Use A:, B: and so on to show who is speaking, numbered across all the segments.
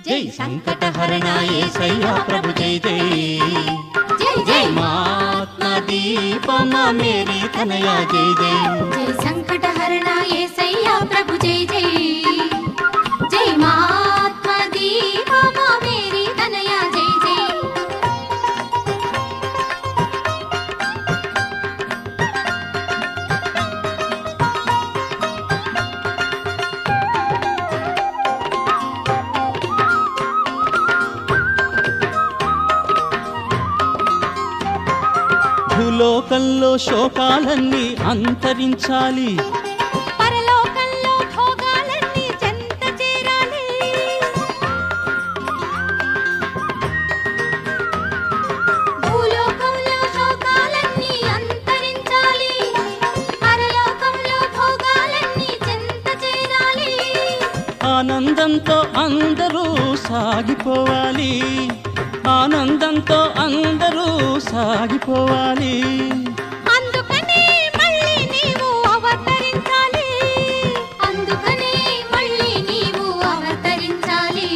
A: జై సంకటహరణ ఏసయ్యా ప్రభు జై జై
B: జై
A: జై
B: జై
A: మహాత్మ దీపమ మేరీ తనయ జై జై
B: జై సంకటహరణ యేసయ్యా ప్రభు జై జై జై మహాత్మ దీపమ మేరీ తనయ జై జై
C: భూలోకంలో శోకాలన్నీ అంతరించాలి
B: పరలోకంలో భోగాలన్నీ చెంత చేరాలి భూలోకంలో శోకాలన్నీ అంతరించాలి పరలోకంలో భోగాలన్నీ చెంత చేరాలి
C: ఆనందంతో అందరూ సాగిపోవాలి ఆనందంతో అందరూ సాగిపోవాలి
B: అందుకనే మళ్ళీ నీవు అవతరించాలి అందుకనే మళ్ళీ నీవు అవతరించాలి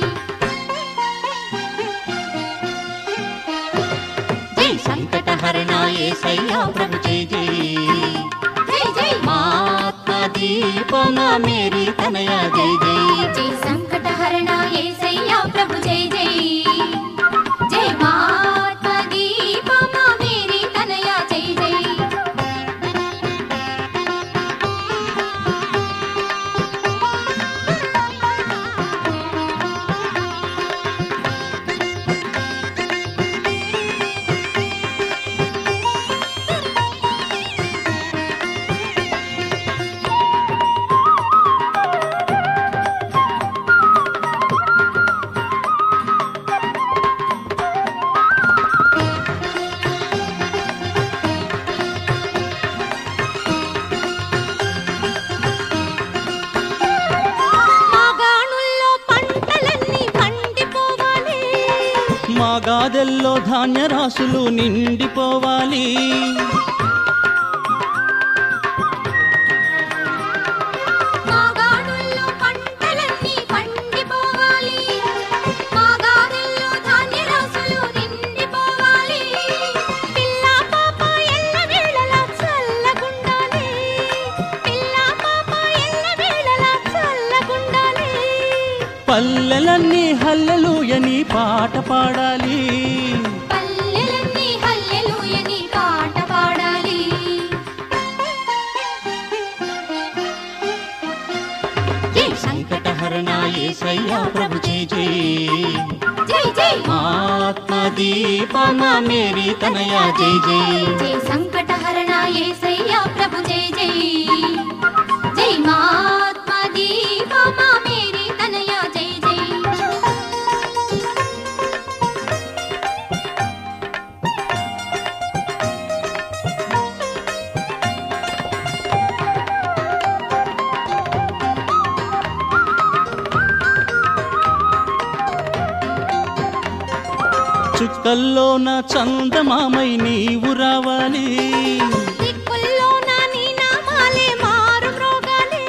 A: జై సంకటహరణ ఏసయ్యా ప్రభు జై జై
B: జై జై
A: మహాత్మ దీపమ మేరీ తనయ జై జై
B: జై సంకటహరణ యేసయ్యా ప్రభు జై జై జై మహాత్మ దీపమ మేరీ తనయ జై జై మాగాణుల్లో పంటలన్నీ పండిపోవాలి
C: మా గాదెల్లో ధాన్యరాశులు నిండిపోవాలి
B: మాగాణుల్లో పంటలన్నీ పండిపోవాలి మాగాణుల్లో ధాన్యరాశులు నిండిపోవాలి పిల్ల పాప ఎల్ల వేళలా చల్లగుండాలి పిల్ల పాప ఎల్ల వేళలా చల్లగుండాలి
C: పల్లెలన్నీ హల్లెలూయని పాట పాడాలి
B: పల్లెలన్నీ హల్లెలూయని పాట పాడాలి
A: జై సంకటహరణ ఏసయ్యా ప్రభు జై జై
B: జై జై
A: మహాత్మ దీపమ మేరీ తనయ జై జై
B: జై సంకటహరణ యేసయ్యా ప్రభు జై జై జై మహాత్మ దీపమ మేరీ తనయ జై జై
C: చుక్కల్లోన చందమామై నీవు రావాలి
B: దిక్కుల్లో నా నీ నామాలే మారు మ్రోగాలి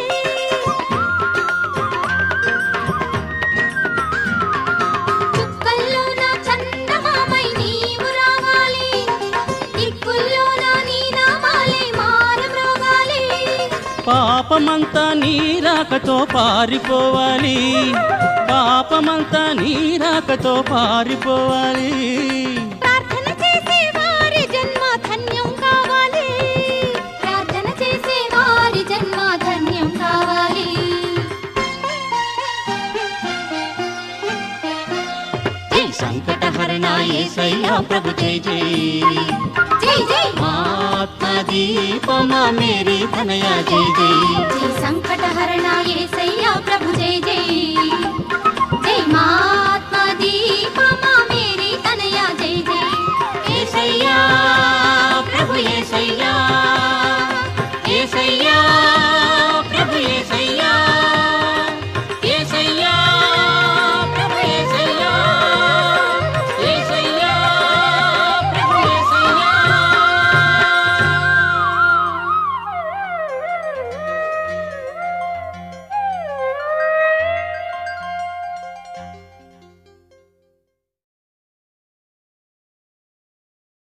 B: చుక్కల్లో నా చందమామై నీవు రావాలి దిక్కుల్లో నా నీ నామాలే మారు మ్రోగాలి
C: పాపమంతా నీరాకతో పారిపోవాలి పాపమంతా నీరాకతో పారిపోవాలి
B: ప్రార్థన చేసే వారి జన్మ ధన్యం కావాలి ప్రార్థన చేసే వారి జన్మ ధన్యం కావాలి
A: జై సంకటహరణ ఏసయ్యా ప్రభు జై జై
B: జై జై
A: మహాత్మ దీపమ మేరీ తనయ జై జై
B: జై సంకటహరణ యేసయ్యా